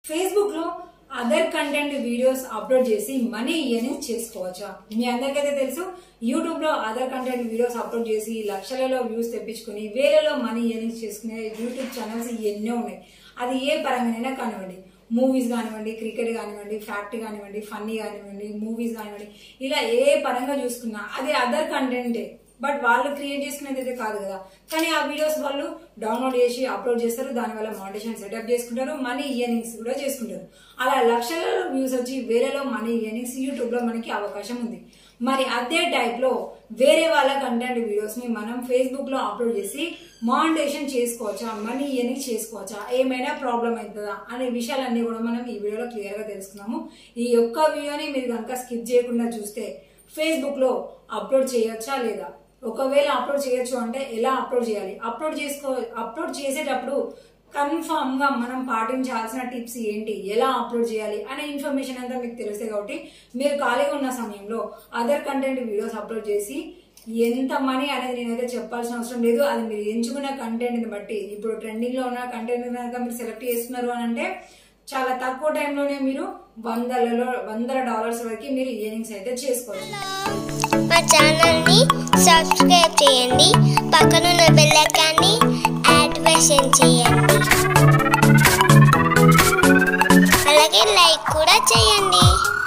Facebook లో other content videos upload చేసి money earning చేసుకోవచ్చా మీ అందరికైతే తెలుసు యూట్యూబ్ లో అదర్ కంటెంట్ వీడియోస్ అప్లోడ్ చేసి లక్షలలో వ్యూస్ తెప్పించుకుని వేలలో మనీ ఇయర్నింగ్ చేసుకునే యూట్యూబ్ ఛానల్స్ ఎన్నో ఉన్నాయి అది ఏ పరంగానైనా కానివ్వండి మూవీస్ కానివ్వండి క్రికెట్ కానివ్వండి ఫ్యాక్ట్ కానివ్వండి ఫన్నీ కానివ్వండి మూవీస్ కానివ్వండి ఇలా ఏ పరంగా చూసుకున్నా అది అదర్ కంటెంటే బట్ వాళ్ళు క్రియేట్ చేసుకునేది అయితే కాదు కదా కానీ ఆ వీడియోస్ వాళ్ళు డౌన్లోడ్ చేసి అప్లోడ్ చేస్తారు దానివల్ల మోటివేషన్ సెటప్ చేసుకుంటారు మనీ ఇయర్నింగ్స్ కూడా చేసుకుంటారు అలా లక్షలలో వ్యూస్ వచ్చి వేరేలో మనీ ఇయర్నింగ్స్ యూట్యూబ్ లో మనకి అవకాశం ఉంది మరి అదే టైప్ లో వేరే వాళ్ళ కంటెంట్ వీడియోస్ ని మనం ఫేస్బుక్ లో అప్లోడ్ చేసి మానిటేషన్ చేసుకోవచ్చా మనీ ఇయర్నింగ్ చేసుకోవచ్చా ఏమైనా ప్రాబ్లం అవుతుందా అనే విషయాలన్నీ కూడా మనం ఈ వీడియోలో క్లియర్ గా తెలుసుకున్నాము ఈ యొక్క వీడియోని మీరు కనుక స్కిప్ చేయకుండా చూస్తే ఫేస్బుక్ లో అప్లోడ్ చేయొచ్చా లేదా ఒకవేళ అప్లోడ్ చేయొచ్చు అంటే ఎలా అప్లోడ్ చేయాలి అప్లోడ్ చేసుకో అప్లోడ్ చేసేటప్పుడు కన్ఫామ్ గా మనం పాటించాల్సిన టిప్స్ ఏంటి ఎలా అప్లోడ్ చేయాలి అనే ఇన్ఫర్మేషన్ అంతా మీకు తెలుస్తాయి కాబట్టి మీరు ఖాళీగా ఉన్న సమయంలో అదర్ కంటెంట్ వీడియోస్ అప్లోడ్ చేసి ఎంత మనీ అనేది నేనైతే చెప్పాల్సిన అవసరం లేదు అది మీరు ఎంచుకున్న కంటెంట్ ని బట్టి ఇప్పుడు ట్రెండింగ్ లో ఉన్న కంటెంట్ కనుక మీరు సెలెక్ట్ చేస్తున్నారు అని అంటే చాలా తక్కువ టైంలోనే మీరు వందలలో వందల డాలర్స్ వరకు మీరు ఇయరింగ్స్ అయితే చేసుకోవచ్చు మా ఛానల్ ని సబ్స్క్రైబ్ చేయండి పక్కనున్న బెల్ ఐకాన్ని యాక్టివేషన్ చేయండి అలాగే లైక్ కూడా చేయండి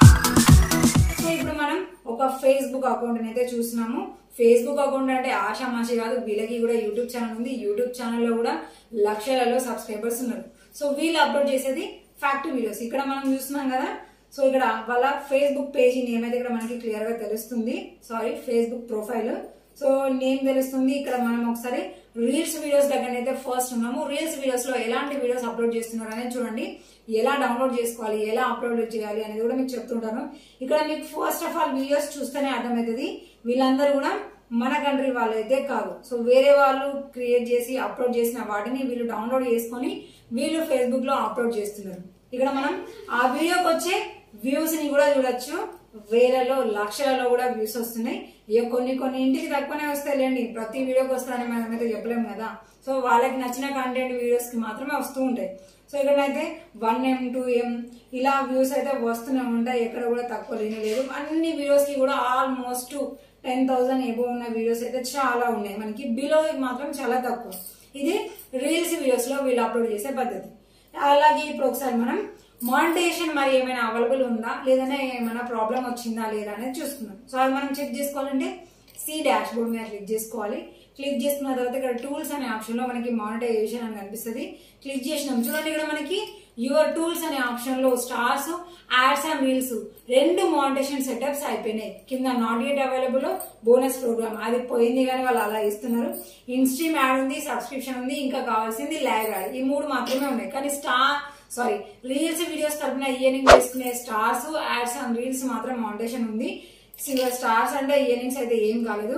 సో ఇప్పుడు మనం ఒక ఫేస్బుక్ అకౌంట్ అయితే చూస్తున్నాము ఫేస్బుక్ అకౌంట్ అంటే ఆషామాషి కాదు వీళ్ళకి కూడా యూట్యూబ్ ఛానల్ ఉంది యూట్యూబ్ ఛానల్లో కూడా లక్షలలో సబ్స్క్రైబర్స్ ఉన్నారు సో వీళ్ళు అప్లోడ్ చేసేది ఫ్యాక్ట్ వీడియోస్ ఇక్కడ మనం చూస్తున్నాం కదా సో ఇక్కడ వాళ్ళ ఫేస్బుక్ పేజీ నేమ్ అయితే ఇక్కడ మనకి క్లియర్ గా తెలుస్తుంది sorry Facebook profile so name తెలుస్తుంది ఇక్కడ మనం ఒకసారి రీల్స్ వీడియోస్ దగ్గర అయితే ఫస్ట్ ఉన్నాము రీల్స్ వీడియోస్ లో ఎలాంటి వీడియోస్ అప్లోడ్ చేస్తున్నారు అనేది చూడండి ఎలా డౌన్లోడ్ చేసుకోవాలి ఎలా అప్లోడ్ చేయాలి అనేది కూడా మీకు చెప్తుంటాను ఇక్కడ మీకు ఫస్ట్ ఆఫ్ ఆల్ వీడియోస్ చూస్తేనే అర్థమవుతుంది వీళ్ళందరూ కూడా మన కంట్రీ వాళ్ళు అయితే కాదు సో వేరే వాళ్ళు క్రియేట్ చేసి అప్లోడ్ చేసిన వాటిని వీళ్ళు డౌన్లోడ్ చేసుకొని వీళ్ళు ఫేస్బుక్ లో అప్లోడ్ చేస్తున్నారు ఇక్కడ మనం ఆ వీడియోకి వచ్చే వ్యూస్ ని కూడా చూడొచ్చు వేలలో లక్షలలో కూడా వ్యూస్ వస్తున్నాయి ఇక కొన్ని కొన్ని ఇంటికి తక్కువనే వస్తాయిలేండి ప్రతి వీడియోకి వస్తాయని మనం అయితే చెప్పలేము కదా సో వాళ్ళకి నచ్చిన కంటెంట్ వీడియోస్ కి మాత్రమే వస్తూ ఉంటాయి సో ఇక్కడైతే వన్ ఎం టూ ఎం ఇలా వ్యూస్ అయితే వస్తూనే ఉంటాయి ఎక్కడ కూడా తక్కువ లేని లేదు అన్ని వీడియోస్ కి కూడా ఆల్మోస్ట్ టెన్ థౌసండ్ ఎబో ఉన్న వీడియోస్ అయితే చాలా ఉన్నాయి మనకి బిలో మాత్రం చాలా తక్కువ ఇది రీల్స్ వీడియోస్ లో వీళ్ళు అప్లోడ్ చేసే పద్ధతి అలాగే ఇప్పుడు ఒకసారి మనం మానిటేషన్ మరి ఏమైనా అవైలబుల్ ఉందా లేదంటే ఏమైనా ప్రాబ్లం వచ్చిందా లేదా అనేది చూసుకుందాం సో అది మనం చెక్ చేసుకోవాలంటే సి డాష్ బోర్డ్ మీద క్లిక్ చేసుకోవాలి క్లిక్ చేసుకున్న తర్వాత ఇక్కడ టూల్స్ అనే ఆప్షన్ లో మనకి మానిటైజేషన్ అని కనిపిస్తుంది క్లిక్ చేసినాం చూడండి ఇక్కడ మనకి యువర్ టూల్స్ అనే ఆప్షన్ లో స్టార్స్ యాడ్స్ అండ్ రీల్స్ రెండు మానిటేషన్ సెటప్స్ అయిపోయినాయి కింద not at available bonus program అది పోయింది కానీ వాళ్ళు అలా ఇస్తున్నారు ఇన్స్ట్రీమ్ యాడ్ ఉంది సబ్స్క్రిప్షన్ ఉంది ఇంకా కావాల్సింది ల్యాగ్ యాడ్ ఈ మూడు మాత్రమే ఉన్నాయి కానీ స్టార్ సారీ రీల్స్ వీడియోస్ తరపున ఇయర్నింగ్ చేసుకునే స్టార్స్ యాడ్స్ అండ్ రీల్స్ మాత్రం మానిటేషన్ ఉంది సింగల్ స్టార్స్ అంటే ఇయర్నింగ్స్ అయితే ఏం కాలేదు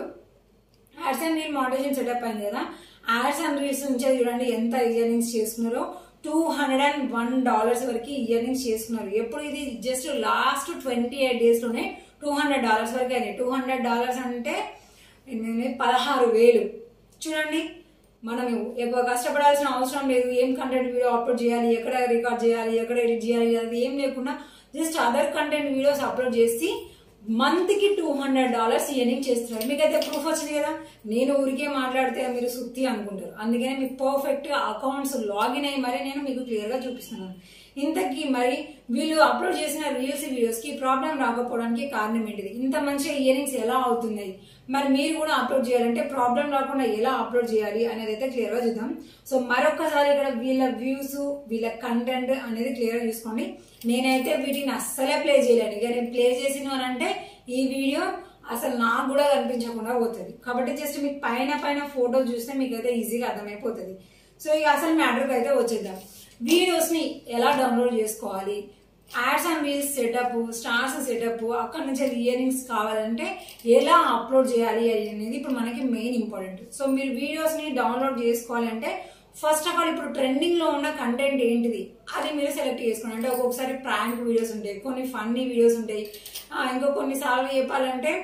ads and reel monetization setup అయింది కదా యాడ్స్ అండ్ రీల్స్ నుంచి చూడండి ఎంత ఇయర్నింగ్స్ చేసుకున్నారో two hundred and one dollars వరకు ఇయర్నింగ్స్ చేసుకున్నారు ఎప్పుడు ఇది just last twenty eight days లోనే టూ హండ్రెడ్ డాలర్స్ వరకు అయినాయి టూ హండ్రెడ్ డాలర్స్ అంటే ఎన్ని? పదహారు వేలు చూడండి మనం ఎక్కువ కష్టపడాల్సిన అవసరం లేదు ఏం కంటెంట్ వీడియో అప్లోడ్ చేయాలి ఎక్కడ రికార్డ్ చేయాలి ఎక్కడ ఎడిట్ చేయాలి అది ఏం లేకుండా just other content videos upload చేసి మంత్ కి టూ హండ్రెడ్ డాలర్స్ ఇయర్నింగ్ చేస్తున్నారు మీకైతే ప్రూఫ్ వచ్చింది కదా నేను ఊరికే మాట్లాడితే మీరు సుత్తి అనుకుంటారు అందుకనే మీకు పర్ఫెక్ట్ అకౌంట్స్ లాగిన్ అయ్యి మరి నేను మీకు క్లియర్ గా చూపిస్తున్నాను ఇంతకీ మరి వీళ్ళు అప్లోడ్ చేసిన రీల్స్ వీడియోస్ కి ప్రాబ్లం రాకపోవడానికి కారణం ఏంటిది ఇంత మంచిగా ఇయరింగ్స్ ఎలా అవుతున్నాయి మరి మీరు కూడా అప్లోడ్ చేయాలంటే ప్రాబ్లం రాకుండా ఎలా అప్లోడ్ చేయాలి అనేది అయితే క్లియర్ గా చూద్దాం సో మరొకసారి ఇక్కడ వీళ్ళ వ్యూస్ వీళ్ళ కంటెంట్ అనేది క్లియర్ గా చూసుకోండి నేనైతే వీటిని అస్సలే ప్లే చేయలేను ఇక నేను ప్లే చేసిన అని అంటే ఈ వీడియో అసలు నాకు కూడా కనిపించకుండా పోతుంది కాబట్టి జస్ట్ మీకు పైన పైన ఫోటో చూస్తే మీకు అయితే ఈజీగా అర్థమైపోతుంది సో ఇక అసలు మ్యాటర్కి అయితే వచ్చేద్దాం వీడియోస్ ని ఎలా డౌన్లోడ్ చేసుకోవాలి ads and reels setup stars setup అక్కడ నుంచి ఇయరింగ్స్ కావాలంటే ఎలా అప్లోడ్ చేయాలి అనేది ఇప్పుడు మనకి మెయిన్ ఇంపార్టెంట్ సో మీరు వీడియోస్ ని డౌన్లోడ్ చేసుకోవాలంటే ఫస్ట్ ఆఫ్ ఆల్ ఇప్పుడు ట్రెండింగ్ లో ఉన్న కంటెంట్ ఏంటిది అది మీరు సెలెక్ట్ చేసుకోండి అంటే ఒక్కొక్కసారి ప్రాంక్ వీడియోస్ ఉంటాయి కొన్ని ఫన్నీ వీడియోస్ ఉంటాయి ఆ, ఇంకో కొన్నిసార్లు చెప్పాలంటే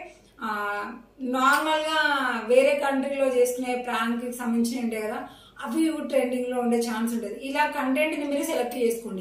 నార్మల్ గా వేరే కంట్రీలో చేసుకునే ప్రాంక్ కి సంబంధించినవి ఉంటాయి కదా అవి ట్రెండింగ్ లో ఉండే ఛాన్స్ ఉంటుంది ఇలా కంటెంట్ ని మీరు సెలెక్ట్ చేసుకోండి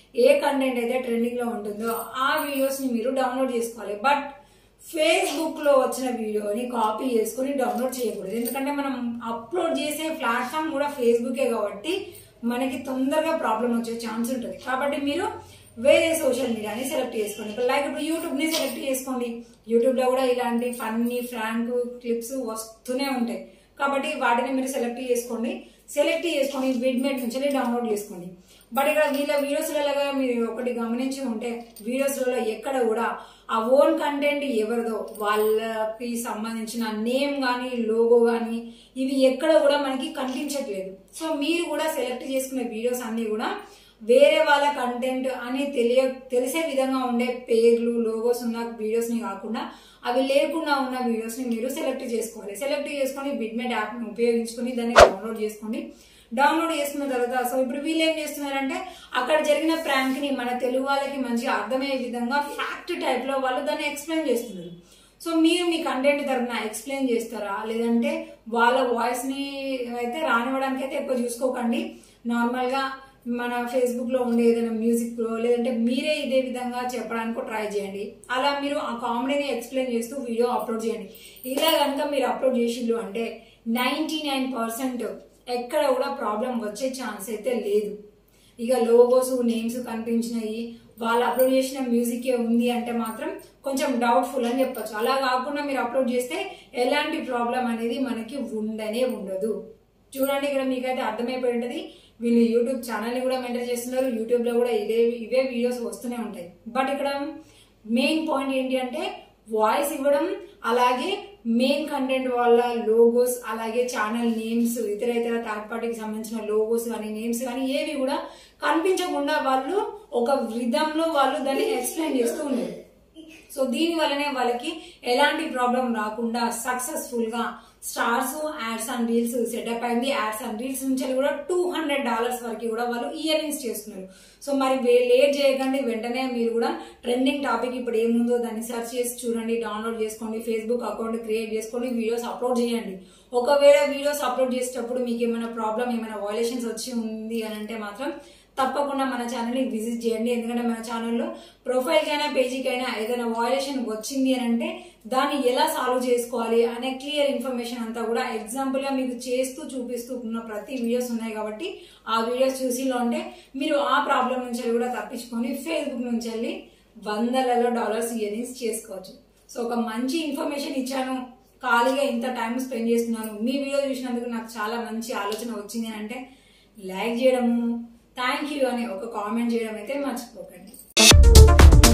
ఏ కంటెంట్ అయితే ట్రెండింగ్ లో ఉంటుందో ఆ వీడియోస్ ని మీరు డౌన్లోడ్ చేసుకోవాలి బట్ ఫేస్బుక్ లో వచ్చిన వీడియోని కాపీ చేసుకుని డౌన్లోడ్ చేయకూడదు ఎందుకంటే మనం అప్లోడ్ చేసే ప్లాట్ఫామ్ కూడా ఫేస్బుకే కాబట్టి మనకి తొందరగా ప్రాబ్లం వచ్చే ఛాన్స్ ఉంటుంది కాబట్టి మీరు వేరే సోషల్ మీడియాని సెలెక్ట్ చేసుకోండి ఇప్పుడు లైక్ ఇప్పుడు యూట్యూబ్ ని సెలెక్ట్ చేసుకోండి యూట్యూబ్ లో కూడా ఇలాంటి ఫన్నీ ఫ్రాంక్ క్లిప్స్ వస్తూనే ఉంటాయి కాబట్టి వాటిని మీరు సెలెక్ట్ చేసుకోండి సెలెక్ట్ చేసుకొని విడ్మేట్ నుంచి డౌన్లోడ్ చేసుకోండి బట్ ఇక్కడ వీళ్ళ వీడియోస్లలో మీరు ఒకటి గమనించి ఉంటే వీడియోస్లలో ఎక్కడ కూడా ఆ ఓన్ కంటెంట్ ఎవరిదో వాళ్ళకి సంబంధించిన నేమ్ కానీ లోగో కానీ ఇవి ఎక్కడ కూడా మనకి కనిపించట్లేదు సో మీరు కూడా సెలెక్ట్ చేసుకునే వీడియోస్ అన్ని కూడా వేరే వాళ్ళ కంటెంట్ అని తెలియ తెలిసే విధంగా ఉండే పేర్లు లోగోస్ ఉన్న వీడియోస్ ని కాకుండా అవి లేకుండా ఉన్న వీడియోస్ ని మీరు సెలెక్ట్ చేసుకోవాలి సెలెక్ట్ చేసుకొని బిడ్మెట్ యాప్ ని ఉపయోగించుకొని దాన్ని డౌన్లోడ్ చేసుకోండి డౌన్లోడ్ చేసుకున్న తర్వాత సో ఇప్పుడు వీళ్ళు ఏం చేస్తున్నారంటే అక్కడ జరిగిన ప్రాంక్ ని మన తెలుగు వాళ్ళకి మంచిగా అర్థమయ్యే విధంగా ఫ్యాక్ట్ టైప్ లో వాళ్ళు దాన్ని ఎక్స్ప్లెయిన్ చేస్తున్నారు సో మీరు మీ కంటెంట్ తరఫున ఎక్స్ప్లెయిన్ చేస్తారా లేదంటే వాళ్ళ వాయిస్ ని అయితే రానివ్వడానికి అయితే ఎక్కువ చూసుకోకండి నార్మల్ గా మన ఫేస్బుక్ లో ఉండే ఏదైనా మ్యూజిక్ లో లేదంటే మీరే ఇదే విధంగా చెప్పడానికి ట్రై చేయండి అలా మీరు ఆ కామెడీని ఎక్స్ప్లెయిన్ చేస్తూ వీడియో అప్లోడ్ చేయండి ఇలా కనుక మీరు అప్లోడ్ చేసిండ్రు అంటే నైన్టీ నైన్ పర్సెంట్ ఎక్కడ కూడా ప్రాబ్లం వచ్చే ఛాన్స్ అయితే లేదు ఇక లోగోస్ నేమ్స్ కనిపించినాయి వాళ్ళు అప్లోడ్ చేసిన మ్యూజిక్ ఉంది అంటే మాత్రం కొంచెం డౌట్ఫుల్ అని చెప్పొచ్చు అలా కాకుండా మీరు అప్లోడ్ చేస్తే ఎలాంటి ప్రాబ్లం అనేది మనకి ఉండనే ఉండదు చూడండి ఇక్కడ మీకైతే అర్థమైపోయి ఉంటది వీళ్ళు యూట్యూబ్ ఛానల్ ని కూడా మెయింటైన్ చేస్తున్నారు యూట్యూబ్ లో కూడా ఇదే ఇవే వీడియోస్ వస్తూనే ఉంటాయి బట్ ఇక్కడ మెయిన్ పాయింట్ ఏంటి అంటే వాయిస్ ఇవ్వడం అలాగే మెయిన్ కంటెంట్ వాళ్ళ లోగోస్ అలాగే ఛానల్ నేమ్స్ ఇతర ఇతర థర్డ్ పార్టీకి సంబంధించిన లోగోస్ కానీ నేమ్స్ కానీ ఏవి కూడా కనిపించకుండా వాళ్ళు ఒక విధంలో వాళ్ళు దాన్ని ఎక్స్ప్లెయిన్ చేస్తూ ఉన్నారు సో దీని వల్లనే వాళ్ళకి ఎలాంటి ప్రాబ్లం రాకుండా సక్సెస్ఫుల్ గా stars ads and reels setup అయింది యాడ్స్ అండ్ రీల్స్ నుంచి కూడా టూ హండ్రెడ్ డాలర్స్ వరకు కూడా వాళ్ళు ఇయర్ రింగ్స్ చేస్తున్నారు సో మరి లేట్ చేయకండి వెంటనే మీరు కూడా ట్రెండింగ్ టాపిక్ ఇప్పుడు ఏముందో దాన్ని సెర్చ్ చేసి చూడండి డౌన్లోడ్ చేసుకోండి ఫేస్బుక్ అకౌంట్ క్రియేట్ చేసుకోండి వీడియోస్ అప్లోడ్ చేయండి ఒకవేళ వీడియోస్ అప్లోడ్ చేసేటప్పుడు మీకు ఏమైనా ప్రాబ్లం ఏమైనా వైలేషన్స్ వచ్చి ఉంది అని అంటే మాత్రం తప్పకుండా మన ఛానల్ ని విజిట్ చేయండి ఎందుకంటే మన ఛానల్లో ప్రొఫైల్ కైనా పేజీకైనా ఏదైనా వాయిలేషన్ వచ్చింది అని అంటే దాన్ని ఎలా సాల్వ్ చేసుకోవాలి అనే క్లియర్ ఇన్ఫర్మేషన్ అంతా కూడా ఎగ్జాంపుల్ గా మీకు చేస్తూ చూపిస్తూ ఉన్న ప్రతి వీడియోస్ ఉన్నాయి కాబట్టి ఆ వీడియోస్ చూసిలో ఉంటే మీరు ఆ ప్రాబ్లం నుంచి కూడా తప్పించుకొని ఫేస్బుక్ నుంచి వెళ్ళి వందలలో డాలర్స్ ఇయర్నింగ్స్ చేసుకోవచ్చు సో ఒక మంచి ఇన్ఫర్మేషన్ ఇచ్చాను ఖాళీగా ఇంత టైం స్పెండ్ చేస్తున్నాను మీ వీడియో చూసినందుకు నాకు చాలా మంచి ఆలోచన వచ్చింది అని అంటే లైక్ చేయడము థ్యాంక్ యూ అని ఒక కామెంట్ చేయడం అయితే మర్చిపోకండి